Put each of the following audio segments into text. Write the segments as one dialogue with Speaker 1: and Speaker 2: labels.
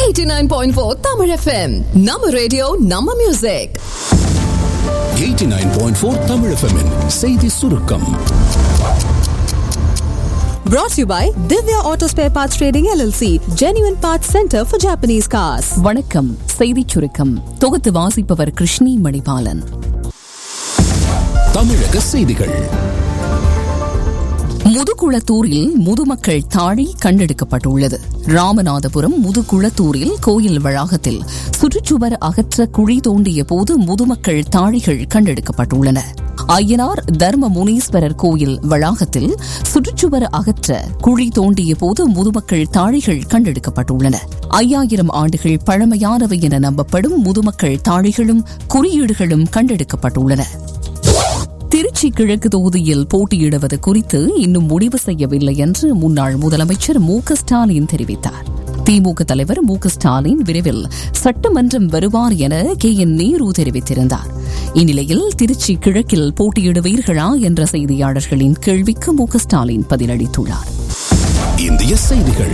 Speaker 1: 89.4 Tamil FM. நம்ம radio நம்ம music
Speaker 2: 89.4 Tamil FM -இன் செய்தி சுருக்கம்
Speaker 1: brought to you by Divya Auto Spare Parts Trading LLC, Genuine Parts Center for Japanese cars.
Speaker 3: வணக்கம் செய்திச் சுருக்கம் தொகுத்து வாசிப்பவர் கிருஷ்ணி மணிபாலன்
Speaker 2: தமிழக செய்திகள்
Speaker 3: முதுகுளத்தூரில் முதுமக்கள் தாழி கண்டெடுக்கப்பட்டுள்ளது ராமநாதபுரம் முதுகுளத்தூரில் கோயில் வளாகத்தில் சுற்றுச்சுவர் அகற்ற குழி தோண்டிய போது முதுமக்கள் தாழிகள் கண்டெடுக்கப்பட்டுள்ளன ஐயனார் தர்ம முனீஸ்வரர் கோயில் வளாகத்தில் சுற்றுச்சுவர் அகற்ற குழி தோண்டிய போது முதுமக்கள் தாழிகள் கண்டெடுக்கப்பட்டுள்ளன ஐயாயிரம் ஆண்டுகள் பழமையானவை என நம்பப்படும் முதுமக்கள் தாழிகளும் குறியீடுகளும் கண்டெடுக்கப்பட்டுள்ளன திருச்சி கிழக்கு தொகுதியில் போட்டியிடுவது குறித்து இன்னும் முடிவு செய்யவில்லை என்று முன்னாள் முதலமைச்சர் மு க ஸ்டாலின் தெரிவித்தார் திமுக தலைவர் மு க ஸ்டாலின் விரைவில் சட்டமன்றம் வருவார் என கே என் நேரு தெரிவித்திருந்தார் இந்நிலையில் திருச்சி கிழக்கில் போட்டியிடுவீர்களா என்ற செய்தியாளர்களின் கேள்விக்கு மு க ஸ்டாலின் பதிலளித்துள்ளார்
Speaker 2: இந்திய செய்திகள்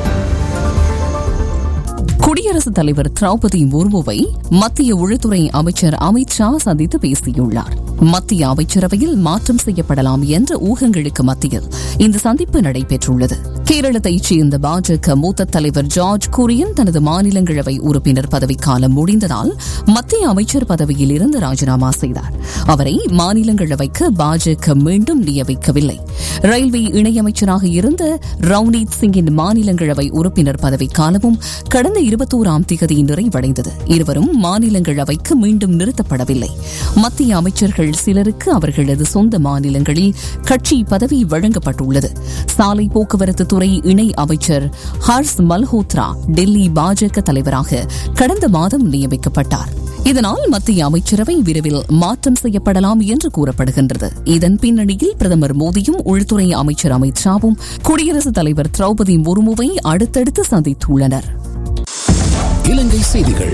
Speaker 3: குடியரசுத் தலைவர் திரௌபதி முர்முவை மத்திய உள்துறை அமைச்சர் அமித் ஷா சந்தித்து பேசியுள்ளார் மத்திய அமைச்சரவையில் மாற்றம் செய்யப்படலாம் என்ற ஊகங்களுக்கு மத்தியில் இந்த சந்திப்பு நடைபெற்றுள்ளது கேரளத்தைச் சேர்ந்த பாஜக மூத்த தலைவர் ஜார்ஜ் குரியன் தனது மாநிலங்களவை உறுப்பினர் பதவிக்காலம் முடிந்ததால் மத்திய அமைச்சர் பதவியில் இருந்து ராஜினாமா செய்தார் அவரை மாநிலங்களவைக்கு பாஜக மீண்டும் நியமிக்கவில்லை ரயில்வே இணையமைச்சராக இருந்த ரவ்னீத் சிங்கின் மாநிலங்களவை உறுப்பினர் பதவிக்காலமும் கடந்த இருபத்தோராம் திகதி நிறைவடைந்தது இருவரும் மாநிலங்களவைக்கு மீண்டும் நிறுத்தப்படவில்லை மத்திய அமைச்சர்கள் சிலருக்கு அவர்களது சொந்த மாநிலங்களில் கட்சி பதவி வழங்கப்பட்டுள்ளது சாலை போக்குவரத்து துறை இணை அமைச்சர் ஹர்ஷ் மல்ஹோத்ரா டெல்லி பாஜக தலைவராக கடந்த மாதம் நியமிக்கப்பட்டார் இதனால் மத்திய அமைச்சரவை விரைவில் மாற்றம் செய்யப்படலாம் என்று கூறப்படுகின்றது இதன் பின்னணியில் பிரதமர் மோடியும் உள்துறை அமைச்சர் அமித் ஷாவும் குடியரசுத் தலைவர் திரௌபதி முர்முவை அடுத்தடுத்து சந்தித்துள்ளனர்
Speaker 2: இலங்கை செய்திகள்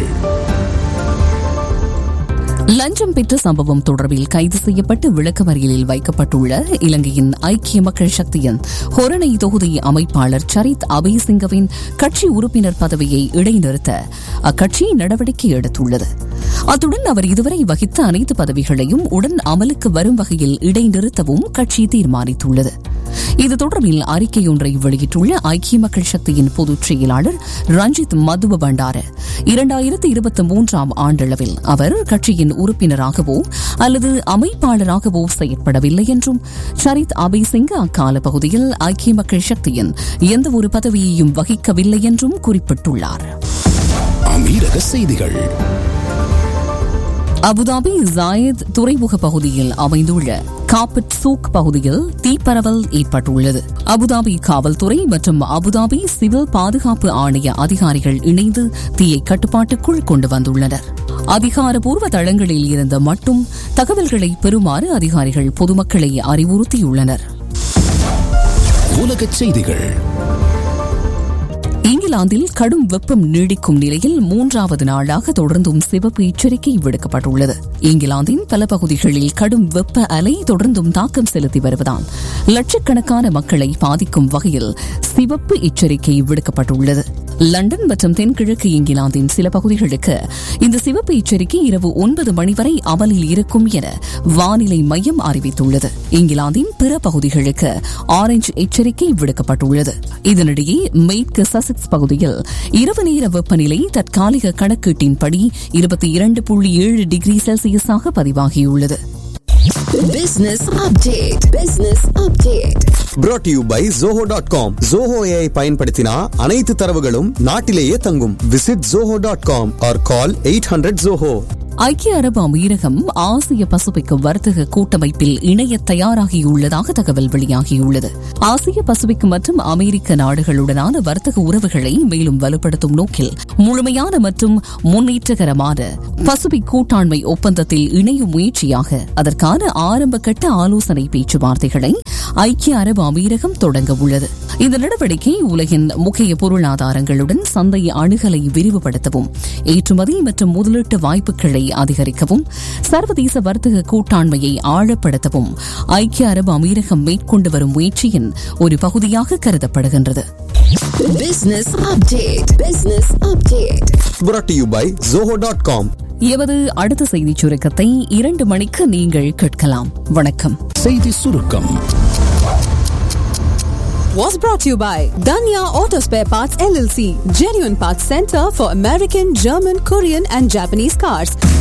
Speaker 3: லஞ்சம் பெற்ற சம்பவம் தொடர்பில் கைது செய்யப்பட்டு விளக்கமறியலில் வைக்கப்பட்டுள்ள இலங்கையின் ஐக்கிய மக்கள் சக்தியின் ஹொரணை தொகுதி அமைப்பாளர் சரித் அபயசிங்கவின் கட்சி உறுப்பினர் பதவியை இடைநிறுத்த அக்கட்சி நடவடிக்கை எடுத்துள்ளது அத்துடன் அவர் இதுவரை வகித்த அனைத்து பதவிகளையும் உடன் அமலுக்கு வரும் வகையில் இடைநிறுத்தவும் கட்சி தீர்மானித்துள்ளது இது தொடர்பில் அறிக்கையொன்றை வெளியிட்டுள்ள ஐக்கிய மக்கள் சக்தியின் பொதுச் செயலாளர் ரஞ்சித் மதுவ பண்டார இரண்டாயிரத்தி இருபத்தி மூன்றாம் ஆண்டளவில் அவர் கட்சியின் உறுப்பினராகவோ அல்லது அமைப்பாளராகவோ செயற்படவில்லை என்றும் சரித் அபய்சிங் அக்கால பகுதியில் ஐக்கிய மக்கள் சக்தியின் எந்தவொரு பதவியையும் வகிக்கவில்லை என்றும் குறிப்பிட்டுள்ளார்
Speaker 2: அமீரக செய்திகள்
Speaker 3: அபுதாபி ஜாயத் துறைமுக பகுதியில் அமைந்துள்ள காப்பட் சூக் பகுதியில் தீப்பரவல் ஏற்பட்டுள்ளது அபுதாபி காவல்துறை மற்றும் அபுதாபி சிவில் பாதுகாப்பு ஆணைய அதிகாரிகள் இணைந்து தீயை கட்டுப்பாட்டுக்குள் கொண்டு வந்துள்ளனர் அதிகாரப்பூர்வ தளங்களில் இருந்த மட்டும் தகவல்களை பெறுமாறு அதிகாரிகள் பொதுமக்களை அறிவுறுத்தியுள்ளனர்
Speaker 2: உலகச் செய்திகள்
Speaker 3: இங்கிலாந்தில் கடும் வெப்பம் நீடிக்கும் நிலையில் மூன்றாவது நாளாக தொடர்ந்தும் சிவப்பு எச்சரிக்கை விடுக்கப்பட்டுள்ளது இங்கிலாந்தின் பல பகுதிகளில் கடும் வெப்ப அலை தொடர்ந்தும் தாக்கம் செலுத்தி வருவதால் லட்சக்கணக்கான மக்களை பாதிக்கும் வகையில் சிவப்பு எச்சரிக்கை விடுக்கப்பட்டுள்ளது லண்டன் மற்றும் தென்கிழக்கு இங்கிலாந்தின் சில பகுதிகளுக்கு இந்த சிவப்பு எச்சரிக்கை இரவு ஒன்பது மணி வரை அமலில் இருக்கும் என வானிலை மையம் அறிவித்துள்ளது இங்கிலாந்தின் பிற பகுதிகளுக்கு ஆரஞ்சு எச்சரிக்கை விடுக்கப்பட்டுள்ளது இதனிடையே மேற்கு சசெக்ஸ் பகுதியில் இரவு நேர வெப்பநிலை தற்காலிக கணக்கீட்டின்படி இருபத்தி இரண்டு புள்ளி ஏழு டிகிரி செல்சியஸாக பதிவாகியுள்ளது
Speaker 1: Business update. Business update.
Speaker 4: brought to you by zoho.com zoho ai பயன்படுத்தினா அனைத்து தரவுகளும் நாட்டிலேயே தங்கும் visit zoho.com or call 800 zoho
Speaker 3: ஐக்கிய அரபு அமீரகம் ஆசிய பசிபிக் வர்த்தக கூட்டமைப்பில் இணைய தயாராகியுள்ளதாக தகவல் வெளியாகியுள்ளது ஆசிய பசிபிக் மற்றும் அமெரிக்க நாடுகளுடனான வர்த்தக உறவுகளை மேலும் வலுப்படுத்தும் நோக்கில் முழுமையான மற்றும் முன்னேற்றகரமான பசிபிக் கூட்டாண்மை ஒப்பந்தத்தில் இணையும் முயற்சியாக அதற்கான ஆரம்ப கட்ட ஆலோசனை பேச்சுவார்த்தைகளை ஐக்கிய அரபு அமீரகம் தொடங்க உள்ளது இந்த நடவடிக்கை உலகின் முக்கிய பொருளாதாரங்களுடன் சந்தை அணுகலை விரிவுபடுத்தவும் ஏற்றுமதி மற்றும் முதலீட்டு வாய்ப்புகளை உற்பத்தியை அதிகரிக்கவும் சர்வதேச வர்த்தக கூட்டாண்மையை ஆழப்படுத்தவும் ஐக்கிய அரபு அமீரகம் மேற்கொண்டு வரும் முயற்சியின் ஒரு பகுதியாக கருதப்படுகின்றது
Speaker 5: Business update. Business update.
Speaker 4: brought to you by zoho.com
Speaker 3: எமது அடுத்த செய்திச் சுருக்கத்தை இரண்டு மணிக்கு நீங்கள் கேட்கலாம் வணக்கம்
Speaker 2: செய்தி சுருக்கம்
Speaker 1: Was brought to you by Danya Auto Spare Parts LLC, genuine parts center for American, German, Korean, and Japanese cars.